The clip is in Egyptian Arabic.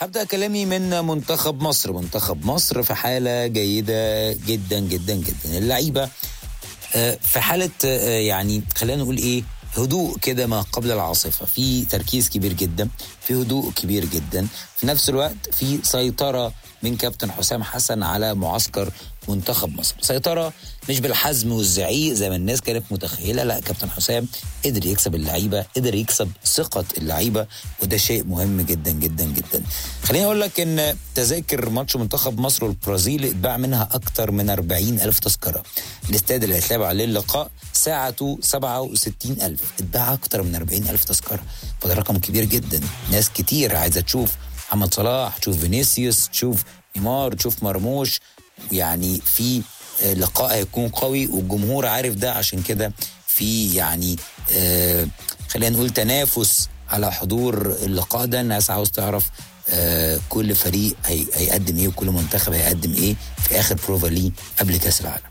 هبدأ كلامي من منتخب مصر منتخب مصر في حالة جيدة جدا جدا جدا اللعيبة آه، في حالة آه، يعني خلينا نقول ايه هدوء كده ما قبل العاصفة في تركيز كبير جدا في هدوء كبير جدا في نفس الوقت في سيطرة من كابتن حسام حسن على معسكر منتخب مصر سيطرة مش بالحزم والزعيق زي ما الناس كانت متخيلة لا كابتن حسام قدر يكسب اللعيبة قدر يكسب ثقة اللعيبة وده شيء مهم جدا جدا جدا خليني أقول لك إن تذاكر ماتش منتخب مصر والبرازيل اتباع منها أكتر من 40 ألف تذكرة الاستاد اللي هيتلعب عليه اللقاء ساعته 67 ألف اتباع أكتر من 40 ألف تذكرة فده رقم كبير جدا ناس كتير عايزة تشوف محمد صلاح تشوف فينيسيوس تشوف نيمار تشوف مرموش يعني في آه، لقاء هيكون قوي والجمهور عارف ده عشان كده في يعني آه خلينا نقول تنافس على حضور اللقاء ده الناس عاوز تعرف آه كل فريق هي هيقدم ايه وكل منتخب هيقدم ايه في اخر بروفا ليه قبل كاس العالم